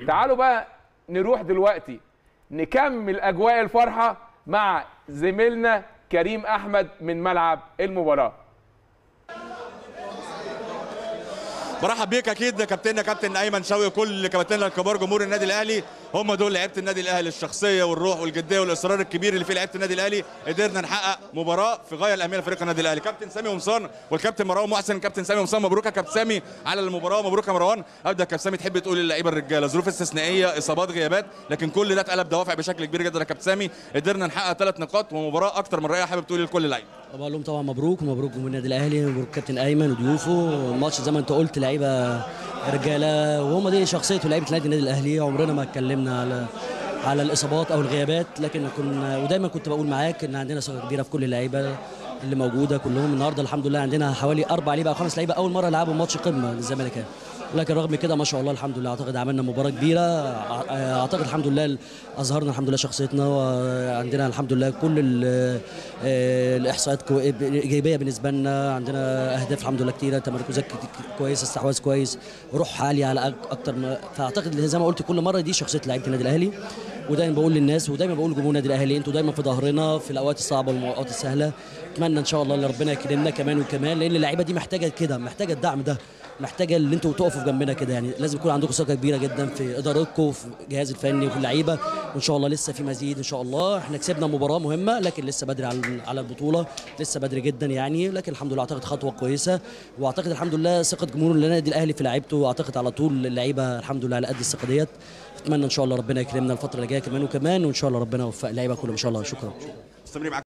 تعالوا بقى نروح دلوقتي نكمل اجواء الفرحه مع زميلنا كريم احمد من ملعب المباراه برحب بيك اكيد كابتننا كابتن ايمن شوقي وكل كباتننا الكبار جمهور النادي الاهلي هم دول لعيبه النادي الاهلي الشخصيه والروح والجديه والاصرار الكبير اللي فيه لعيبه النادي الاهلي قدرنا نحقق مباراه في غايه الاهميه لفريق النادي الاهلي كابتن سامي قمصان والكابتن مروان محسن كابتن سامي قمصان مبروك يا كابتن سامي على المباراه مبروك يا مروان ابدا كابتن سامي تحب تقول للعيبه الرجاله ظروف استثنائيه اصابات غيابات لكن كل ده اتقلب دوافع بشكل كبير جدا يا كابتن سامي قدرنا نحقق ثلاث نقاط ومباراه اكتر من رائعه حابب تقول لكل اللعيبه بقول لهم طبعا مبروك ومبروك جمهور النادي الاهلي ومبروك كابتن ايمن وضيوفه الماتش زي ما انت قلت لعيبه رجاله وهم دي شخصيه لعيبه النادي النادي الاهلي عمرنا ما اتكلمنا على على الاصابات او الغيابات لكن كنا ودايما كنت بقول معاك ان عندنا ثقه كبيره في كل اللعيبه اللي موجوده كلهم النهارده الحمد لله عندنا حوالي اربع لعيبه او خمس لعيبه اول مره يلعبوا ماتش قمه للزمالك لكن رغم كده ما شاء الله الحمد لله اعتقد عملنا مباراه كبيره اعتقد الحمد لله اظهرنا الحمد لله شخصيتنا وعندنا الحمد لله كل الاحصاءات ايجابيه بالنسبه لنا عندنا اهداف الحمد لله كتيره تمركزات كويسه استحواذ كويس روح عاليه على اكتر ما فاعتقد زي ما قلت كل مره دي شخصيه لعيبه النادي الاهلي ودايما بقول للناس ودايما بقول لجمهور النادي الاهلي انتوا دايما في ظهرنا في الاوقات الصعبه والمواقف السهله اتمنى ان شاء الله ان ربنا يكرمنا كمان وكمان لان اللعيبه دي محتاجه كده محتاجه الدعم ده محتاجه ان انتوا تقفوا جنبنا كده يعني لازم يكون عندكم ثقه كبيره جدا في ادارتكم وفي الجهاز الفني وفي اللعيبه وان شاء الله لسه في مزيد ان شاء الله احنا كسبنا مباراه مهمه لكن لسه بدري على على البطوله لسه بدري جدا يعني لكن الحمد لله اعتقد خطوه كويسه واعتقد الحمد لله ثقه جمهور النادي الاهلي في لعيبته واعتقد على طول اللعيبه الحمد لله على قد الثقه ديت اتمنى ان شاء الله ربنا يكرمنا الفتره اللي جايه كمان وكمان وان شاء الله ربنا يوفق اللعيبه كلهم ان شاء الله شكرا مستمرين معاك